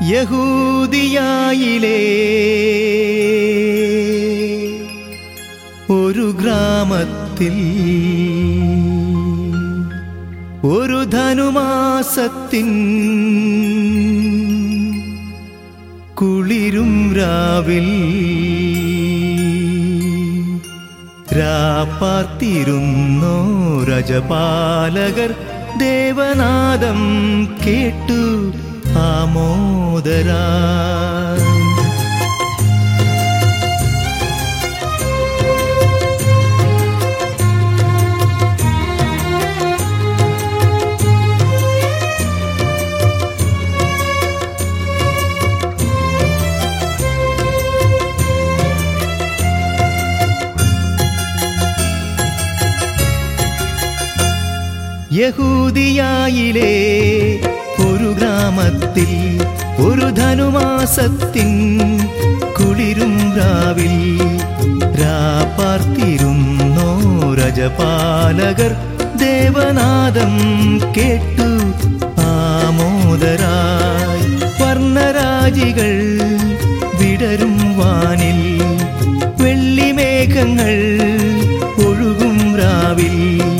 യഹൂദിയായിലെ ഒരു ഗ്രാമത്തിൽ ഒരു ധനുമാസത്തിൻ കുളിരും രാവിൽ രാപ്പാർത്തിരുന്നോ രജപാലകർ ദേവനാദം കേട്ടു ആമോദരാ യഹൂദിയായിലെ ഒരു ഗ്രാമത്തിൽ ഒരു ധനുമാസത്തിൻ കുളിരും രാവിൽ രാപ്പാർത്തിരുന്നോ രജപാലകർ ദേവനാദം കേട്ടു ആമോദരായി വർണ്ണരാജികൾ വിടരും വാനിൽ വെള്ളിമേഘങ്ങൾ ഒഴുകും രാവിൽ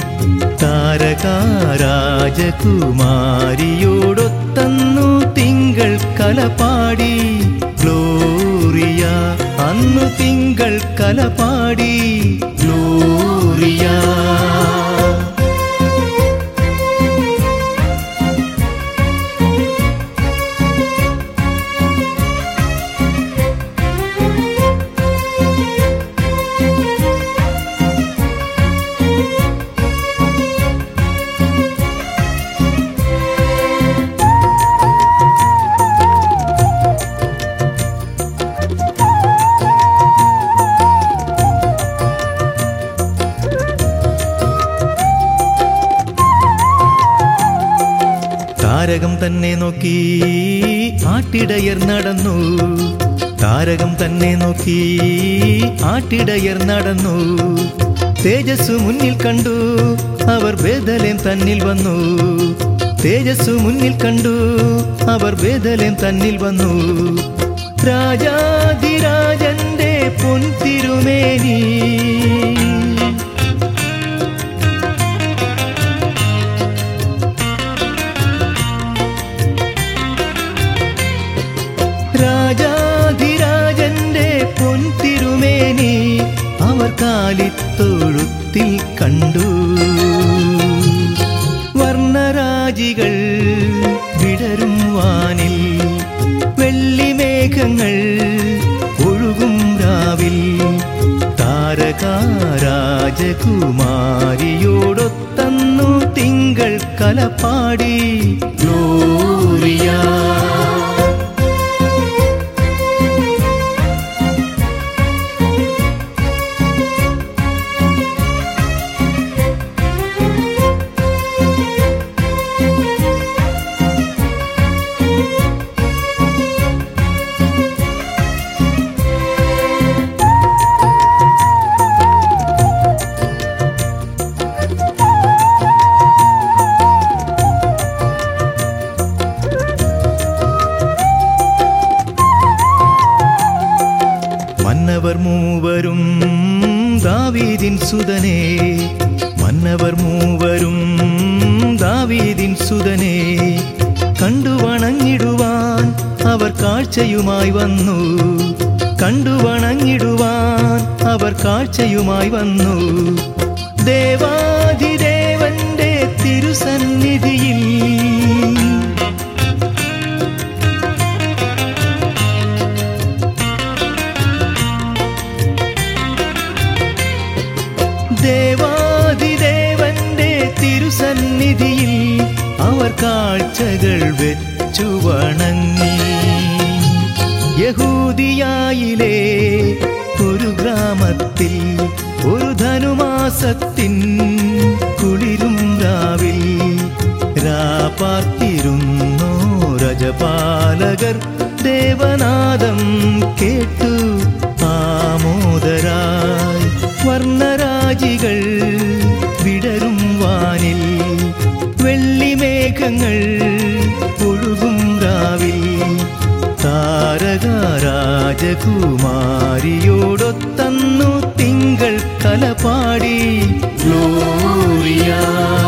താരകാരാജകുമാരിയോടൊത്തന്നു തിങ്കൾ കലപാടി ഗ്ലോറിയ അന്നു തിങ്കൾ കലപാടി ഗ്ലോറിയ താരകം തന്നെ നോക്കി ആട്ടിടയർ നടന്നു താരകം തന്നെ നോക്കി ആട്ടിടയർ നടന്നു തേജസ്സു മുന്നിൽ കണ്ടു അവർ ബേദലേം തന്നിൽ വന്നു തേജസ്സു മുന്നിൽ കണ്ടു അവർ ബേദലേം തന്നിൽ വന്നു രാജാതിരാജന്റെ പൊൻതിരുമേനി രാജാധിരാജന്റെ പൊൻതിരുമേനി അവർ കാലിത്തൊഴുത്തിൽ കണ്ടു വർണ്ണരാജികൾ വിടരും വാനിൽ വെള്ളിമേഘങ്ങൾ ഒഴുകും രാവിൽ താരകാരാജകുമാരിയോടൊത്തന്നു തിങ്കൾ കലപ്പാടി ഗ്ലോറിയ മന്നവർ മൂവരും ദാവീദിൻ സുതനെ മന്നവർ മൂവരും ദാവീദിൻ സുതനെ കണ്ടു വണങ്ങിടുവാൻ അവർ കാഴ്ചയുമായി വന്നു കണ്ടു വണങ്ങിടുവാൻ അവർ കാഴ്ചയുമായി വന്നു ദേവാധിദേവന്റെ തിരുസന്നിധിയിൽ ദേവാദിദേവന്റെ തിരുസന്നിധിയിൽ അവർ കാഴ്ചകൾ വെച്ചു വണങ്ങി യഹൂദിയായിലെ ഒരു ഗ്രാമത്തിൽ ഒരു ധനുമാസത്തിൻ കുളിരും രാവിൽ രാപാർത്തിരുന്നോ രജപാലകർ ദേവനാദം കേട്ടു ആമോദരായി വർണ്ണരാജികൾ വിടരും വാനിൽ വെള്ളിമേഘങ്ങൾ ഒഴുകും രാവിൽ രാജകുമാരിയോടൊത്തന്നു തിങ്കൾ കലപാടി ഗ്ലോറിയ